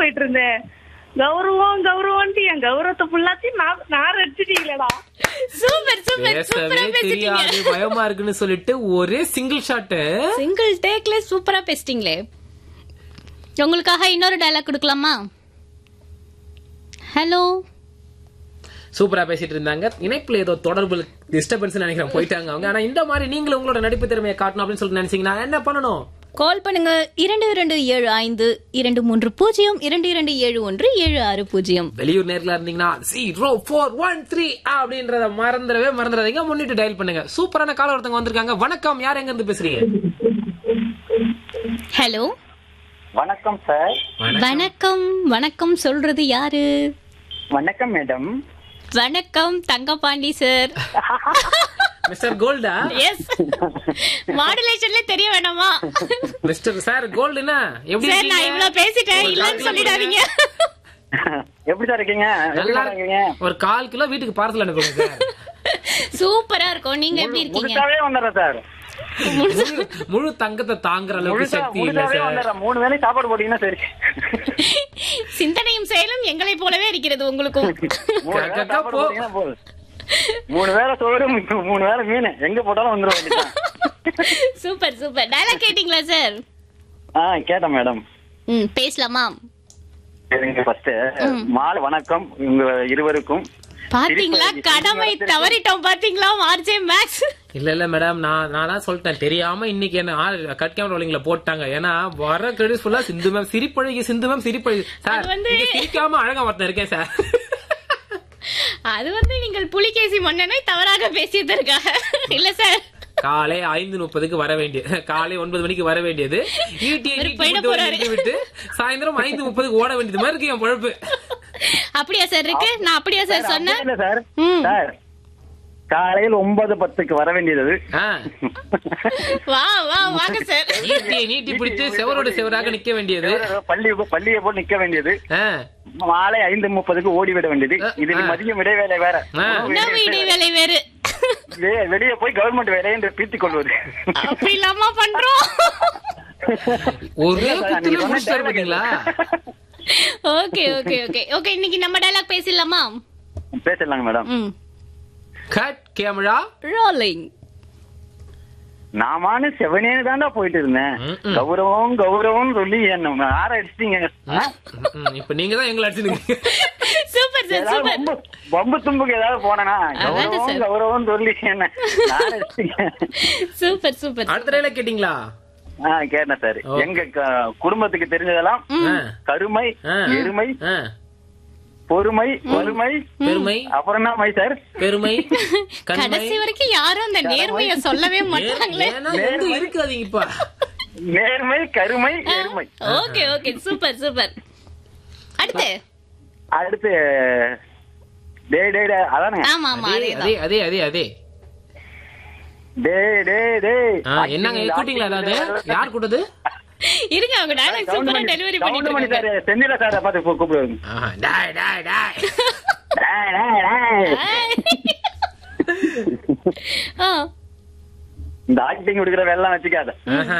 போயிட்டு இருந்தேன் கௌரவம் கௌரவம்ட்டு என் கௌரவத்தை ஃபுல்லாத்தையும் நான் நான் அடிச்சிட்டீங்களடா சூப்பர் சூப்பர் பேசவே சூப்பரா பேசிட்டீங்க தெரியாது பயமா இருக்குன்னு சொல்லிட்டு ஒரே சிங்கிள் ஷாட் சிங்கிள் டேக்ல சூப்பரா பேசிட்டீங்களே உங்களுக்காக இன்னொரு டயலாக் கொடுக்கலாமா ஹலோ சூப்பரா பேசிட்டு இருந்தாங்க இணைப்புல ஏதோ தொடர்பு டிஸ்டர்பன்ஸ் நினைக்கிறேன் போயிட்டாங்க அவங்க ஆனா இந்த மாதிரி நீங்களும் உங்களோட நடிப்பு திறமையை காட்டணும் அப்படின்னு சொல்லிட்டு நினைச்சீங்கன்னா என்ன பண்ணணும் கால் பண்ணுங்க இரண்டு இரண்டு ஏழு ஐந்து இரண்டு மூன்று பூஜ்ஜியம் இரண்டு இரண்டு ஏழு ஒன்று ஏழு ஆறு பூஜ்ஜியம் வெளியூர் நேர்ல இருந்தீங்கன்னா ஜீரோ ஃபோர் ஒன் த்ரீ அப்படின்றத மறந்துடவே மறந்துடாதீங்க முன்னிட்டு டயல் பண்ணுங்க சூப்பரான கால ஒருத்தவங்க வந்திருக்காங்க வணக்கம் யார் எங்க இருந்து பேசுறீங்க ஹலோ வணக்கம் சார் வணக்கம் வணக்கம் சொல்றது யாரு வணக்கம் மேடம் வணக்கம் தங்கபாண்டி சார் மிஸ்டர் கோல்டா எஸ் மாடுலேஷன்ல தெரிய வேணாமா மிஸ்டர் சார் கோல்டுனா எப்படி சார் நான் இருக்கீங்க? இவ்வளவு பேசிட்டேன் ஒரு இல்லன்னு கால் கிலோ சொல்லிடாதீங்க எப்படி சார் இருக்கீங்க எப்படி நல்லா சார் இருக்கீங்க ஒரு கால் கிலோ வீட்டுக்கு பார்சல் அனுப்புங்க சார் சூப்பரா இருக்கும் நீங்க எப்படி இருக்கீங்க முழுசாவே வந்துடுறேன் சார் முழு- முழு தங்கத்தை தாங்குற அளவுக்கு முழுசா சக்தி இல்ல முழுசாவே சார் வந்துடுறேன் மூணு வேளையும் சாப்பாடு போட்டீங்கன்னா சரி சிந்தனையும் செயலும் எங்களை போலவே இருக்கிறது உங்களுக்கும் மூணு வேளை கக்கா சாப்பாடு போ. போட்டீங்கன்னா போதும் மூணு வேளை சோறு மூ- மூணு வேளை மீன் எங்க போட்டாலும் வந்துடும் வேண்டியதுதான். சூப்பர் சூப்பர் டயலாக் கேட்டிங்களா சார் ஆ கேட்டேன் மேடம் ம் பேசலாமா சரிங்க ஃபர்ஸ்ட் மாலை வணக்கம் உங்க இருவருக்கும் பாத்தீங்களா சிரிப்பை- கடமை தவறிட்டோம் பாத்தீங்களா மார்ஜே மேக்ஸ் இல்ல இல்ல மேடம் நான் நான் தான் சொல்லிட்டேன் தெரியாம இன்னைக்கு என்ன கட் கேமரா ரோலிங்ல போட்டாங்க ஏன்னா வர கிரெடிட்ஸ் ஃபுல்லா சிந்து மேம் சிரிப்பழகி சிந்து மேம் சிரிப்பழகி சார் அது வந்து- இங்க சிரிக்காம அழகா ஒருத்தன் இருக்கேன் சார் அது வந்து நீங்கள் புலிகேசி மன்னனை தவறாக பேசியதற்காக இல்ல சார் காலை ஐந்து முப்பதுக்கு வர வேண்டியது காலை ஒன்பது மணிக்கு வர வேண்டியது ஈட்டியை இவரு நீட்டி போயிட விட்டு போறாரு. விட்டு விட்டு சாயந்தரம் ஐந்து முப்பதுக்கு ஓட வேண்டியது மாதிரி இருக்கு என் பொழப்பு அப்படியா சார் இருக்கு நான் அப்படியா சார் அப்படி சொன்னேன் இல்ல சார் ம். சார் காலையில் ஒன்பது பத்துக்கு வர வேண்டியது ஆ, வா வா வாங்க சார் ஈட்டியை நீட்டி பிடித்து செவரோடு செவராக நிக்க வேண்டியது பள்ளி பள்ளியை போல் நிக்க வேண்டியது ஆ, மாலை ஐந்து முப்பதுக்கு ஓடிவிட வேண்டியது ஆ. இது மதியம் இடைவேளை வேற ஆ. உணவு இடைவேளை வேறு வெ- வெளியே போய் கவர்மெண்ட் வேலை என்று பீத்திக் கொள்வது அப்படி இல்லாம பண்றோம் ஒரே இல்ல சார், குத்துல நீங்க சொன்ன முடிச்சிட்டாரு dialogue பாத்தீங்களா ஓகே ஓகே ஓகே ஓகே இன்னைக்கு நம்ம டயலாக் பேசிடலாமா பேசலாங்க மேடம் ம் கட் கேமரா ரோலிங் நாமானு செவனேன்னு தாண்டா போயிட்டு இருந்தேன் ம், ம். கௌரவம் கௌரவம் சொல்லி என்ன ஆற அடிச்சிட்டீங்க இப்ப நீங்க தான் எங்களை அடிச்சுங்க சூப்பர் சார் ஏதாவது சூப்பர் வம்பு வம்பு தும்புக்கு ஏதாவது போனேனா அதானே கௌரவம் சார். கௌரவம் சொல்லி என்ன ஆற அடிச்சிட்டீங்க சூப்பர் சூப்பர் அடுத்த ரயில கேட்டீங்களா ஆ கேட்டேன் சார் ஓ. எங்க க- குடும்பத்துக்கு தெரிஞ்சதெல்லாம் ஆ, கருமை ஆ. எருமை ஆ, பொறுமை வறுமை பெருமை அப்புறம் என்ன மை சார் பெருமை கண்மை கடைசி வரைக்கும் யாரும் அந்த நேர்மைய சொல்லவே மாட்டாங்களே ஏன்னா எங்க இருக்காதீங்க இப்ப நேர்மை கருமை எருமை ஓகே ஓகே சூப்பர் சூப்பர் அடுத்து அடுத்து டே டே டே அதானுங்க ஆமா ஆமா அதே அதேதான் அதே அதே அதே அதே டே டே டே ஆ, என்னங்க கூட்டிங்களா ஏதாவது யார் கூட்டது இருங்க அவங்க டயலாக் சூப்பரா டெலிவரி பண்ணிட்டு மணி சார் இருக்காங்க செந்தில சார் பார்த்து கூ- கூப்பிடுவாங்க ஆஹா, டாய் டாய் டாய் டேய், டேய், டேய். ஆ, இந்த ஆக்டிங் கொடுக்குற வெள்ளம் வச்சுக்காத ஆஹா.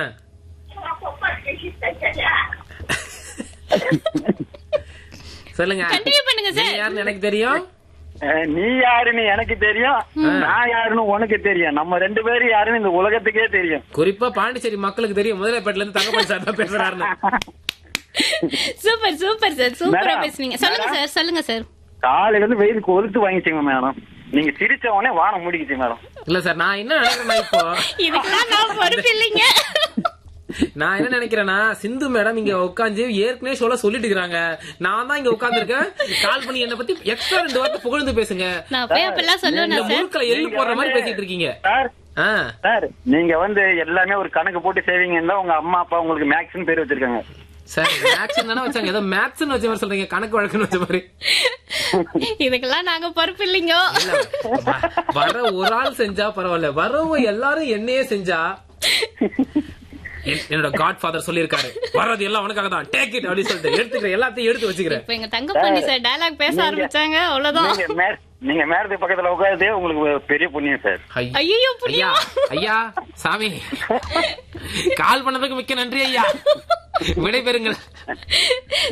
சொல்லுங்க Continue பண்ணுங்க நீங்க சார். யாருன்னு எனக்கு தெரியும் அஹ், நீ யாருன்னு எனக்கு தெரியும் நான் யாருன்னு உனக்கு தெரியும் நம்ம ரெண்டு பேரும் யாருன்னு இந்த உலகத்துக்கே தெரியும் குறிப்பா பாண்டிச்சேரி மக்களுக்கு தெரியும் முதலைப்பேட்டில இருந்து தங்கப்பன் சார் தான் பேசுறாருன்னு சூப்பர் சூப்பர் சார் சூப்பரா மேடம், பேசுனீங்க சொல்லுங்க மேடம். சார் சொல்லுங்க சார் காலையில இருந்து வெயில் கொளுத்து வாங்கிச்சிங்க மேடம் நீங்க சிரிச்ச உடனே வானம் முடிக்குச்சு மேடம் இல்ல சார் நான் என்ன நினைக்கிறேன்னா இப்போ இதுக்கெல்லாம் நான் பொறுப்பு இல்லைங்க நான் என்ன நினைக்கிறேன்னா சிந்து மேடம் இங்க உட்காந்து ஏற்கனவே சொல்ல சொல்லிட்டு இருக்காங்க நான் தான் இங்க உட்கார்ந்திருக்கேன் கால் பண்ணி என்ன பத்தி எக்ஸ்ட்ரா ரெண்டு வார்த்தை புகழ்ந்து பேசுங்க நான் போய் அப்பெல்லாம் இந்த சொல்லுவேன் சார் முழுக்களை எள்ளு நீங்க போடுற மாதிரி வந்து- பேசிட்டு இருக்கீங்க சார் ஆ சார் நீங்க வந்து எல்லாமே ஒரு கணக்கு போட்டு செய்வீங்கன்னா உங்க அம்மா அப்பா உங்களுக்கு மேக்ஸ்னு பேர் வச்சிருக்காங்க சார் மேக்ஸ் தானே வச்சாங்க ஏதோ மேத்ஸ்னு வச்ச மாதிரி சொல்றீங்க கணக்கு வழக்குன்னு வச்ச மாதிரி இதுக்கெல்லாம் நாங்க பொறுப்பு இல்லைங்க இல்ல, வ- வர ஒரு ஆள் செஞ்சா பரவாயில்ல வரவங்க எல்லாரும் என்னையே செஞ்சா என்- என்னோட காட் ஃபாதர் சொல்லியிருக்காரு வர்றது எல்லாம் உனக்காக தான் டேக் இட் அப்படின்னு சொல்லிட்டு எடுத்துக்கிறேன் எல்லாத்தையும் எடுத்து வச்சுக்கிறேன் இப்ப எங்க தங்க பண்ணி சார் டயலாக் பேச நீங்க- ஆரம்பிச்சாங்க அவ்வளவுதான் நீங்க மே- நீங்க மேடத்துக்கு பக்கத்துல உட்கார்றதே உங்களுக்கு ஒரு பெரிய புண்ணியம் சார் ஐ- ஐயோ ஐயா புரியும் ஐயா சாமி கால் பண்ணதுக்கு மிக்க நன்றி ஐயா விடைபெறுங்கள்